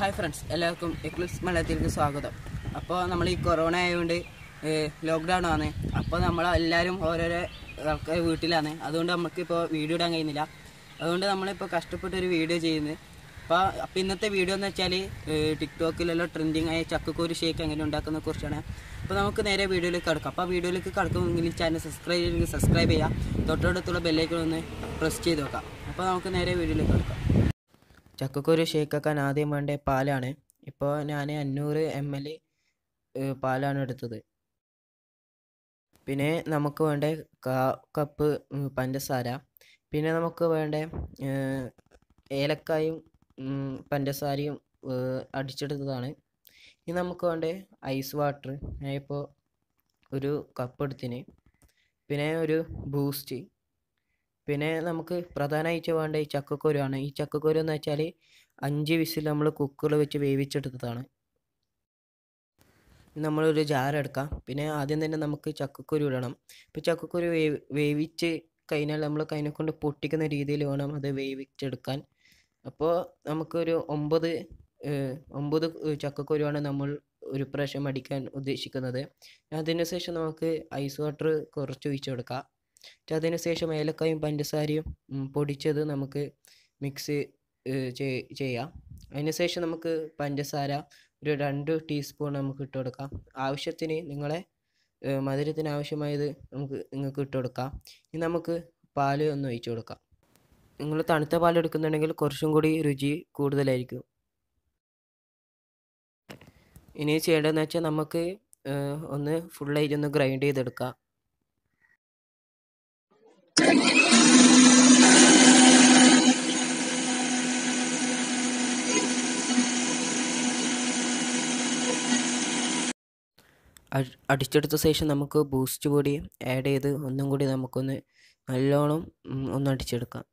hi friends എല്ലാവർക്കും Eclipse മലയാളത്തിലേക്ക് സ്വാഗതം അപ്പോൾ നമ്മൾ ഈ കൊറോണ ആയതുകൊണ്ട് ലോക്ക്ഡൗൺ ആണ് അപ്പോൾ നമ്മൾ എല്ലാവരും ഓരോരോ ആൾക്കാർ വീട്ടിലാണ് അതുകൊണ്ട് നമുക്കിപ്പോൾ വീഡിയോ ഇടാൻ കഴിയുന്നില്ല അതുകൊണ്ട് നമ്മളിപ്പോൾ കഷ്ടപ്പെട്ട് ഒരു വീഡിയോ ചെയ്യുന്നത് അപ്പോൾ അപ്പോൾ ഇന്നത്തെ വീഡിയോ എന്ന് വെച്ചാൽ ടിക്ടോക്കിലെല്ലാം ട്രെൻഡിങ് ആയ ചക്കക്കൂരി ഷേക്ക് എങ്ങനെ ഉണ്ടാക്കുന്ന കുറിച്ചാണ് അപ്പോൾ നമുക്ക് നേരെ വീഡിയോയിലേക്ക് കടക്കാം അപ്പോൾ ആ വീഡിയോയിലേക്ക് കടക്കുമെങ്കിൽ ചാനൽ സബ്സ്ക്രൈബ് ചെയ്തെങ്കിൽ സബ്സ്ക്രൈബ് ചെയ്യാം തൊട്ടടുത്തുള്ള ബെല്ലേക്ക് ഒന്ന് പ്രസ് ചെയ്ത് വെക്കാം അപ്പോൾ നമുക്ക് നേരെ വീഡിയോയിലേക്ക് കടക്കാം ചക്കക്കുരു ഷേക്കാക്കാൻ ആദ്യം വേണ്ട പാലാണ് ഇപ്പോൾ ഞാൻ അഞ്ഞൂറ് എം എൽ പാലാണ് എടുത്തത് പിന്നെ നമുക്ക് വേണ്ട കാ കപ്പ് ഉം, പഞ്ചസാര പിന്നെ നമുക്ക് വേണ്ട ഏർ, ഏലക്കായും ഉം, പഞ്ചസാരയും ഏർ, അടിച്ചെടുത്തതാണ് ഇനി നമുക്ക് വേണ്ട ഐസ് വാട്ടർ ഞാനിപ്പോൾ ഒരു കപ്പ് എടുത്തിന് പിന്നെ ഒരു ബൂസ്റ്റ് പിന്നെ നമുക്ക് പ്രധാനമായിട്ട് വേണ്ട ഈ ചക്കക്കുരുവാണ് ഈ ചക്കക്കുരു എന്ന് വെച്ചാൽ അഞ്ച് വിസിൽ നമ്മൾ കുക്കറിൽ വെച്ച് വേവിച്ചെടുത്തതാണ് ഇനി നമ്മളൊരു ജാർ എടുക്കാം പിന്നെ ആദ്യം തന്നെ നമുക്ക് ചക്കക്കുരു ഇടണം ഇപ്പോൾ ചക്കക്കുരു വേവി വേവിച്ച് കഴിഞ്ഞാൽ നമ്മൾ കൈനെ കൊണ്ട് പൊട്ടിക്കുന്ന രീതിയിൽ വേണം അത് വേവിച്ചെടുക്കാൻ അപ്പോൾ നമുക്കൊരു ഒമ്പത് ഏഹ്, ഒമ്പത് ചക്കക്കുരുവാണ് നമ്മൾ ഒരു പ്രാവശ്യം അടിക്കാൻ ഉദ്ദേശിക്കുന്നത് അതിന് ശേഷം നമുക്ക് ഐസ് വാട്ടർ കുറച്ച് ഒഴിച്ചു കൊടുക്കാം എന്നിട്ട് അതിന് ശേഷം ഏലക്കായും പഞ്ചസാരയും ഉം, പൊടിച്ചത് നമുക്ക് മിക്സ് ചെയ്യാം അതിന് ശേഷം നമുക്ക് പഞ്ചസാര ഒരു രണ്ട് ടീസ്പൂൺ നമുക്ക് ഇട്ട് കൊടുക്കാം ആവശ്യത്തിന് നിങ്ങളെ ഏർ, മധുരത്തിന് ആവശ്യമായത് നമുക്ക് നിങ്ങൾക്ക് ഇട്ട് കൊടുക്കാം ഇനി നമുക്ക് പാല് ഒന്ന് ഒഴിച്ചു കൊടുക്കാം നിങ്ങൾ തണുത്ത പാൽ എടുക്കുന്നുണ്ടെങ്കിൽ കുറച്ചും കൂടി രുചി കൂടുതലായിരിക്കും ഇനി ചെയ്യേണ്ടതെന്ന് വെച്ചാൽ നമുക്ക് ഏർ, ഒന്ന് ഫുള്ളായിട്ട് ഒന്ന് ഗ്രൈൻഡ് ചെയ്തെടുക്കാം അടി- അടിച്ചെടുത്ത ശേഷം നമുക്ക് ബൂസ്റ്റ് പൊടി ആഡ് ചെയ്ത് ഒന്നും കൂടി നമുക്കൊന്ന് നല്ലോണം ഉം, ഒന്ന് അടിച്ചെടുക്കാം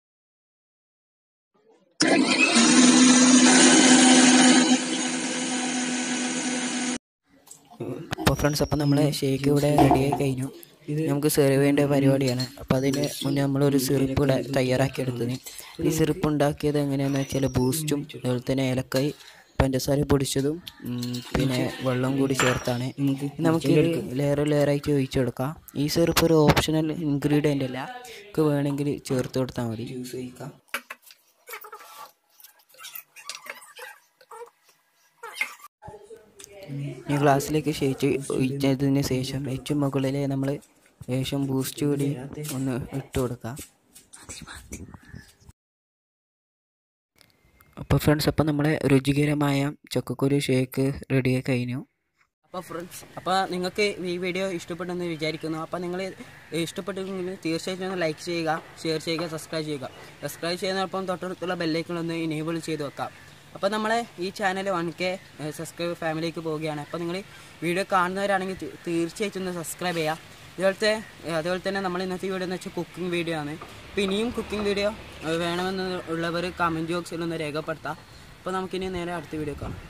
അപ്പോൾ ഫ്രണ്ട്സ് അപ്പോൾ നമ്മളെ ഷേക്ക് ഇവിടെ റെഡിയായി കഴിഞ്ഞു നമുക്ക് സെർവ് ചെയ്യേണ്ട പരിപാടിയാണ് അപ്പോൾ അതിന് മുന്നേ നമ്മളൊരു സിറപ്പ് ഇവിടെ തയ്യാറാക്കിയെടുത്തത് ഈ സിറപ്പ് ഉണ്ടാക്കിയത് എങ്ങനെയാണെന്ന് വെച്ചാൽ ബൂസ്റ്റും അതുപോലെ തന്നെ ഏലക്കായ് പഞ്ചസാര പൊടിച്ചതും ഉം, പിന്നെ വെള്ളം കൂടി ചേർത്താണ് നമുക്ക് ലെയർ ലെയറായിട്ട് ഒഴിച്ചു കൊടുക്കാം ഈ സിറപ്പ് ഒരു ഓപ്ഷണൽ ഇൻഗ്രീഡിയൻ്റ് അല്ല നമുക്ക് വേണമെങ്കിൽ ചേർത്ത് കൊടുത്താൽ മതി ജ്യൂസ് കഴിക്കാം ഈ ഗ്ലാസ്സിലേക്ക് ഷേച്ച് ഒഴിച്ചതിന് ശേഷം ഏറ്റവും മുകളിൽ നമ്മൾ ശേഷം ബൂസ്റ്റ് കൂടി ഒന്ന് ഇട്ട് കൊടുക്കാം അപ്പോൾ ഫ്രണ്ട്സ് അപ്പോൾ നമ്മുടെ രുചികരമായ ചക്കക്കുരു ഷേക്ക് റെഡിയായി കഴിഞ്ഞു അപ്പോൾ ഫ്രണ്ട്സ് അപ്പോൾ നിങ്ങൾക്ക് ഈ വീഡിയോ ഇഷ്ടപ്പെട്ടെന്ന് വിചാരിക്കുന്നു അപ്പോൾ നിങ്ങൾ ഇഷ്ടപ്പെട്ടെങ്കിൽ തീർച്ചയായിട്ടും ഒന്ന് ലൈക്ക് ചെയ്യുക ഷെയർ ചെയ്യുക സബ്സ്ക്രൈബ് ചെയ്യുക സബ്സ്ക്രൈബ് ചെയ്യുന്നതോടൊപ്പം തൊട്ടടുത്തുള്ള ബെല്ലൈക്കൺ ഇനേബിൾ ചെയ്ത് വെക്കാം അപ്പോൾ നമ്മളെ ഈ ചാനൽ വൺ കെ സബ്സ്ക്രൈബ് ഫാമിലിക്ക് പോവുകയാണ് അപ്പോൾ നിങ്ങൾ വീഡിയോ കാണുന്നവരാണെങ്കിൽ തീ- തീർച്ചയായിട്ടും ഒന്ന് സബ്സ്ക്രൈബ് ചെയ്യുക ഇതുപോലത്തെ അതുപോലെ തന്നെ നമ്മൾ ഇന്നത്തെ വീഡിയോ എന്ന് വെച്ചാൽ കുക്കിംഗ് വീഡിയോ ആണ് അപ്പോൾ ഇനിയും കുക്കിംഗ് വീഡിയോ വേണമെന്ന് ഉള്ളവർ കമൻറ്റ് ബോക്സിൽ ഒന്ന് രേഖപ്പെടുത്താം അപ്പോൾ നമുക്കിനി നേരെ അടുത്ത വീഡിയോ കാണാം